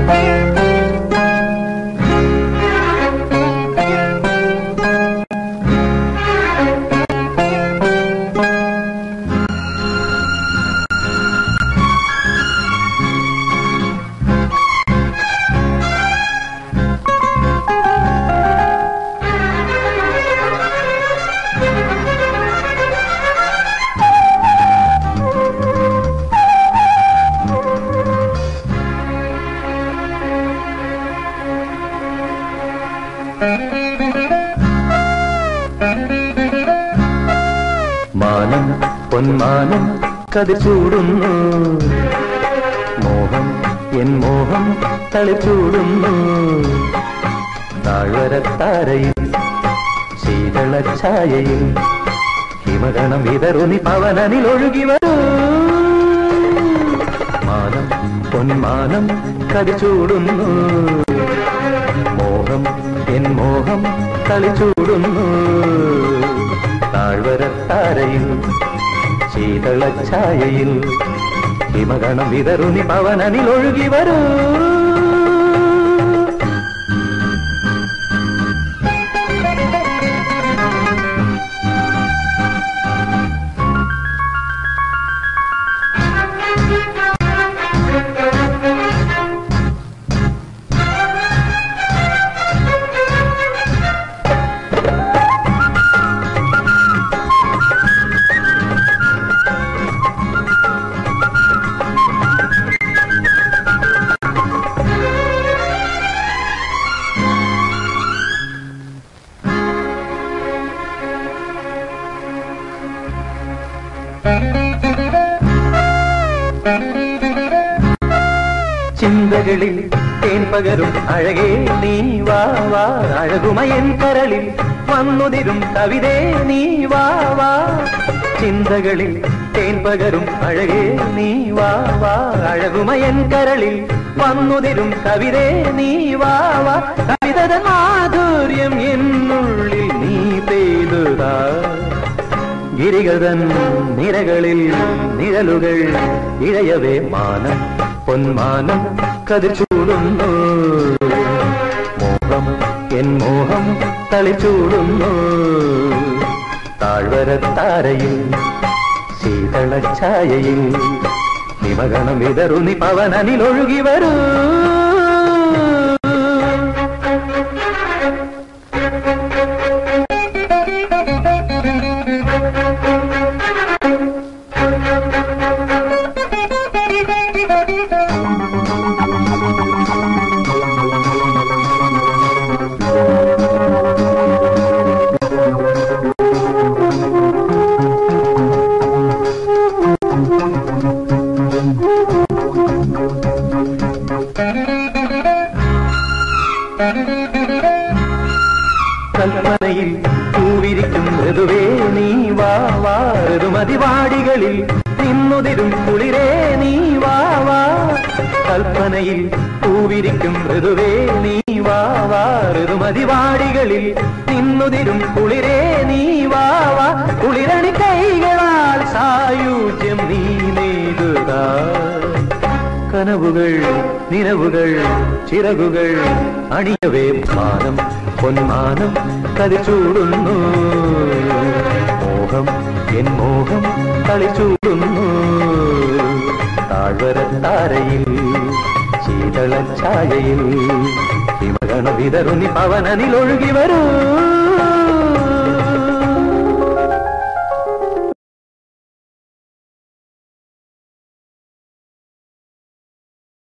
മാനം പൊന്മാനം കതിച്ചൂടുന്നു മോഹം എൻ മോഹം തളിച്ചൂടുന്നു താഴ്വരത്താരയിൽ ശീതള ഛായയിൽ ഹിമഗണം വിതറുനി പവനനിൽ ഒഴുകി വരൂ മാനം പൊന്മാനം കതിച്ചൂടുന്നു മോഹം എൻ മോഹം കളിച്ചൂടുന്നു താഴ്വരത്താരയിൽ ശീതള ഛായയിൽ ഹിമഗണം വിതറുനി പവനനിൽ ഒഴുകി വരൂ ചിന്തകളിൽ തേൻ പകരും അഴകേ നീ വാ വാ അഴകുമയൻ കരളിൽ വന്നുതിരും കവിതേ നീ വാ വാ ചിന്തകളിൽ തേൻ പകരും അഴകേ നീ വാ വാ അഴകുമയൻ കരളിൽ വന്നുതിരും കവിതേ നീ വാ വാ കവിതത മാധുര്യം എന്നുള്ളിൽ നീ പെയ്തുതാ ഗിരികതൻ നിരകളിൽ നിഴലുകൾ ഇഴയവേ മാനം പൊന്മാനം കതിച്ചൂടുന്നു മോഹം എൻ മോഹം തളിച്ചൂടുന്നു താഴ്വരത്താരയിൽ ശീതള ഛായയിൽ ഹിമഗണം വിതറുനി പവനനിൽ ഒഴുകി വരൂ കൽപ്പനയിൽ പൂവിരിക്കും ഋതുവേ നീ വാ വാ ഋതുമതിവാടികളിൽ നിന്നുതിരും കുളിരേ നീ വാ വാ കൽപ്പനയിൽ പൂവിരിക്കും ഋതുവേ നീ വാ വാ ഋതുമതിവാടികളിൽ നിന്നുതിരും കുളിരേ നീ വാ വാ കുളിരണി കൈകളാൽ സായുജ്യം നീ നെയ്തുതാ കനവുകൾ നിലവുകൾ ചിറകുകൾ അണിയവേ മാനം പൊന്മാനം കളിച്ചൂടുന്നു മോഹം എൻ മോഹം കളിച്ചൂടുന്നു താഴ്വരത്താരയിൽ ശീതള ഛായയിൽ ഹിമഗണ വിതറുനി പവനനിൽ ഒഴുകി വരൂ